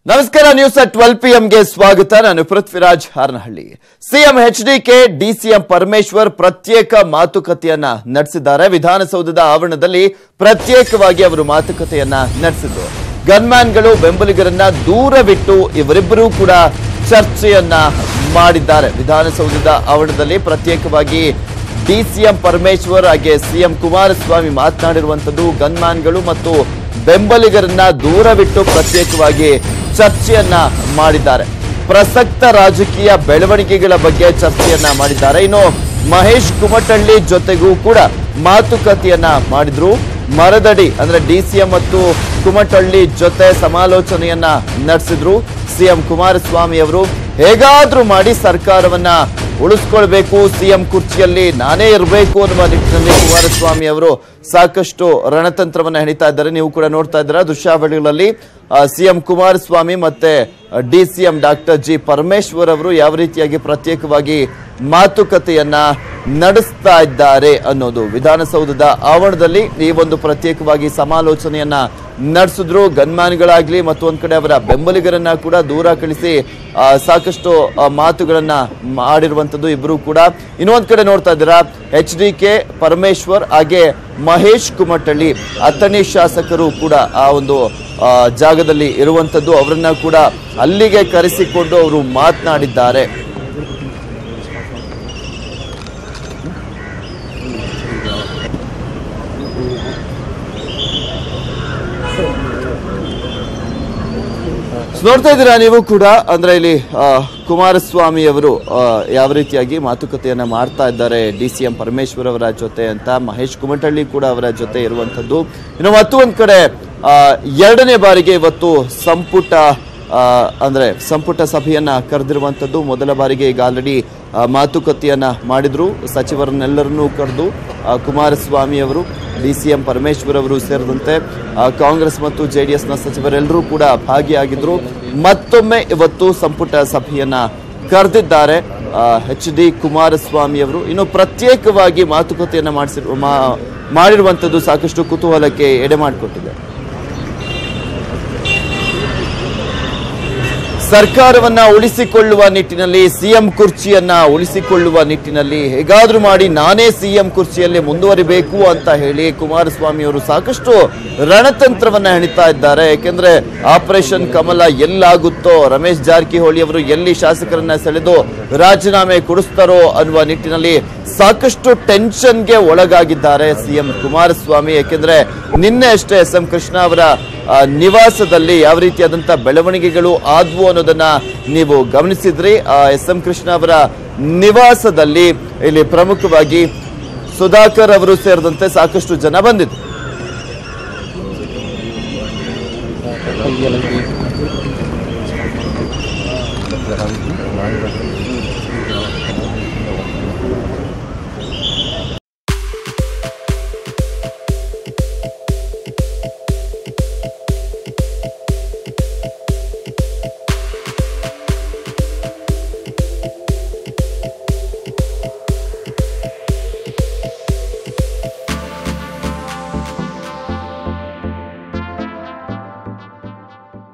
ನಮಸ್ಕಾರ news twelve P ಗೆ ಸ್ವಾಗತ ನಾನು Prithviraj Haranahalli CM H DK DCM Parameshwar ಪ್ರತ್ಯೇಕ ಮಾತುಕತೆಯನ್ನ ನಡೆಸಿದ್ದಾರೆ ವಿಧಾನಸೌಧದ ಆವರಣದಲ್ಲಿ ಪ್ರತ್ಯೇಕವಾಗಿ ಅವರು ಮಾತುಕತೆಯನ್ನ ನಡೆಸಿದ್ರು ಗನ್ಮ್ಯಾನ್ಗಳು ಬೆಂಬಲಿಗರನ್ನ ದೂರವಿಟ್ಟು ಇವರಿಬ್ಬರೂ ಕೂಡ ಚರ್ಚೆಯನ್ನ ಮಾಡಿದ್ದಾರೆ ವಿಧಾನಸೌಧದ ಆವರಣದಲ್ಲಿ ಪ್ರತ್ಯೇಕವಾಗಿ ಡಿಸಿಎಂ ಪರಮೇಶ್ವರ್ ಹಾಗೆ ಸಿಎಂ ಕುಮಾರಸ್ವಾಮಿ ಮಾತನಾಡಿರುವಂತದ್ದು ಗನ್ಮ್ಯಾನ್ಗಳು ಮತ್ತು ಬೆಂಬಲಿಗರನ್ನ ದೂರವಿಟ್ಟು ಪ್ರತ್ಯೇಕವಾಗಿ ಚರ್ಚೆಯನ್ನ ಮಾಡಿದ್ದಾರೆ ಪ್ರಸಕ್ತ ರಾಜಕೀಯ ಬೆಳವಣಿಗೆಗಳ ಬಗ್ಗೆ ಚರ್ಚೆಯನ್ನ ಮಾಡಿದ್ದಾರೆ ಇನ್ನು ಮಹೇಶ್ ಕುಮಟಳ್ಳಿ ಜೊತೆಗೂ ಕೂಡ ಮಾತುಕತೆಯನ್ನ ಮಾಡಿದ್ರು ಮರದಡಿ ಅಂದ್ರೆ ಡಿಸಿಎಂ ಮತ್ತು ಕುಮಟಳ್ಳಿ ಜೊತೆ ಸಮಾಲೋಚನೆಯನ್ನ ನಡೆಸಿದ್ರು ಸಿಎಂ ಕುಮಾರಸ್ವಾಮಿ ಅವರು ಹೇಗಾದ್ರೂ ಮಾಡಿ ಸರ್ಕಾರವನ್ನ ಉಳಿಸ್ಕೊಳ್ಬೇಕು ಸಿಎಂ ಕುರ್ಚಿಯಲ್ಲಿ ನಾನೇ ಇರಬೇಕು ಅನ್ನುವ ನಿಟ್ಟಿನಲ್ಲಿ ಕುಮಾರಸ್ವಾಮಿ ಅವರು ಸಾಕಷ್ಟು ರಣತಂತ್ರವನ್ನ ಹೆಣಿತಾ ಇದ್ದಾರೆ ನೀವು ಕೂಡ ನೋಡ್ತಾ ಇದ್ದೀರಾ ದೃಶ್ಯಾವಳಿಗಳಲ್ಲಿ ಸಿಎಂ ಕುಮಾರಸ್ವಾಮಿ ಮತ್ತೆ D CM doctor G Parameshwar ಅವರು ಯಾವ ರೀತಿಯಾಗಿ ಪ್ರತ್ಯೇಕವಾಗಿ ಮಾತುಕತೆಯನ್ನ ನಡೆಸ್ತಾ ಇದ್ದಾರೆ ಅನ್ನೋದು ವಿಧಾನಸೌಧದ ಆವರಣದಲ್ಲಿ ಈ ಒಂದು ಪ್ರತ್ಯೇಕವಾಗಿ ಸಮಾಲೋಚನೆಯನ್ನ ನಡೆಸಿದ್ರು ಗನ್ಮ್ಯಾನ್ಗಳಾಗ್ಲಿ ಮತ್ತು ಒಂದ್ ಕಡೆ ಅವರ ಬೆಂಬಲಿಗರನ್ನ ಕೂಡ ದೂರ ಕಳಿಸಿ ಆ, ಸಾಕಷ್ಟು ಆ, ಮಾತುಗಳನ್ನ ಮಾಡಿರುವಂತದ್ದು ಇಬ್ರು ಕೂಡ ಇನ್ನೊಂದ್ ಕಡೆ ನೋಡ್ತಾ ಇದ್ದೀರಾ ಎಚ್ ಡಿ ಕೆ ಪರಮೇಶ್ವರ್ ಹಾಗೆ ಮಹೇಶ್ ಕುಮಟಳ್ಳಿ ಅಥಣಿ ಶಾಸಕರು ಕೂಡ ಆ ಒಂದು ಆ, ಜಾಗದಲ್ಲಿ ಇರುವಂತದ್ದು ಅವರನ್ನ ಕೂಡ ಅಲ್ಲಿಗೆ ಕರೆಸಿಕೊಂಡು ಅವರು ಮಾತನಾಡಿದ್ದಾರೆ ನೋಡ್ತಾ ಇದ್ದೀರಾ ನೀವು ಕೂಡ ಅಂದ್ರೆ ಇಲ್ಲಿ ಆ, ಕುಮಾರಸ್ವಾಮಿ ಅವರು ಆ, ಯಾವ ರೀತಿಯಾಗಿ ಮಾತುಕತೆಯನ್ನ ಮಾಡ್ತಾ ಇದ್ದಾರೆ ಡಿ ಸಿ ಎಂ ಪರಮೇಶ್ವರ್ ಅವರ ಜೊತೆ ಅಂತ ಮಹೇಶ್ ಕುಮಟಳ್ಳಿ ಕೂಡ ಅವರ ಜೊತೆ ಇರುವಂತದ್ದು ಇನ್ನು ಮತ್ತೊಂದ್ ಕಡೆ ಆ, ಎರಡನೇ ಬಾರಿಗೆ ಇವತ್ತು ಸಂಪುಟ ಆ, ಅಂದ್ರೆ ಸಂಪುಟ ಸಭೆಯನ್ನ ಕರೆದಿರುವಂತದ್ದು ಮೊದಲ ಬಾರಿಗೆ ಈಗ ಆಲ್ರೆಡಿ ಮಾತುಕತೆಯನ್ನ ಮಾಡಿದ್ರು ಸಚಿವರನ್ನೆಲ್ಲರನ್ನೂ ಕರೆದು ಆ, ಕುಮಾರಸ್ವಾಮಿ ಅವರು ಡಿ ಸಿ ಎಂ ಪರಮೇಶ್ವರ್ ಅವರು ಸೇರಿದಂತೆ ಆ, ಕಾಂಗ್ರೆಸ್ ಮತ್ತು ಜೆ ಡಿ ಎಸ್ನ ಸಚಿವರೆಲ್ಲರೂ ಕೂಡ ಭಾಗಿಯಾಗಿದ್ರು ಮತ್ತೊಮ್ಮೆ ಇವತ್ತು ಸಂಪುಟ ಸಭೆಯನ್ನ ಕರೆದಿದ್ದಾರೆ ಎಚ್ ಡಿ ಕುಮಾರಸ್ವಾಮಿ ಅವರು ಇನ್ನು ಪ್ರತ್ಯೇಕವಾಗಿ ಮಾತುಕತೆಯನ್ನ ಮಾಡಿಸಿರು ಮಾ- ಮಾಡಿರುವಂತದ್ದು ಸಾಕಷ್ಟು ಕುತೂಹಲಕ್ಕೆ ಎಡೆ ಮಾಡಿಕೊಟ್ಟಿದೆ ಸರ್ಕಾರವನ್ನ ಉಳಿಸಿಕೊಳ್ಳುವ ನಿಟ್ಟಿನಲ್ಲಿ ಸಿಎಂ ಕುರ್ಚಿಯನ್ನ ಉಳಿಸಿಕೊಳ್ಳುವ ನಿಟ್ಟಿನಲ್ಲಿ ಹೇಗಾದ್ರೂ ಮಾಡಿ ನಾನೇ ಸಿಎಂ ಕುರ್ಚಿಯಲ್ಲಿ ಮುಂದುವರಿಬೇಕು ಅಂತ ಹೇಳಿ ಕುಮಾರಸ್ವಾಮಿ ಅವರು ಸಾಕಷ್ಟು ರಣತಂತ್ರವನ್ನ ಹೆಣಿತಾ ಇದ್ದಾರೆ ಯಾಕೆಂದ್ರೆ ಆಪರೇಷನ್ ಕಮಲ ಎಲ್ಲಾಗುತ್ತೋ ರಮೇಶ್ ಜಾರಕಿಹೊಳಿ ಅವರು ಎಲ್ಲಿ ಶಾಸಕರನ್ನ ಸೆಳೆದು ರಾಜೀನಾಮೆ ಕೊಡಿಸ್ತಾರೋ ಅನ್ನುವ ನಿಟ್ಟಿನಲ್ಲಿ ಸಾಕಷ್ಟು ಟೆನ್ಷನ್ಗೆ ಒಳಗಾಗಿದ್ದಾರೆ ಸಿಎಂ ಕುಮಾರಸ್ವಾಮಿ ಯಾಕೆಂದ್ರೆ ನಿನ್ನೆ ಅಷ್ಟೇ ಎಸ್ ಎಂ ಕೃಷ್ಣ ಅವರ ಆ, ನಿವಾಸದಲ್ಲಿ ಯಾವ ರೀತಿಯಾದಂತ ಬೆಳವಣಿಗೆಗಳು ಆದ್ವು ಅನ್ನೋದನ್ನ ನೀವು ಗಮನಿಸಿದ್ರಿ ಎಸ್ ಎಂ ಕೃಷ್ಣ ಅವರ ನಿವಾಸದಲ್ಲಿ ಇಲ್ಲಿ ಪ್ರಮುಖವಾಗಿ ಸುಧಾಕರ್ ಅವರು ಸೇರಿದಂತೆ ಸಾಕಷ್ಟು ಜನ ಬಂದಿದ್ರು ಕೈಯಲ್ಲಿ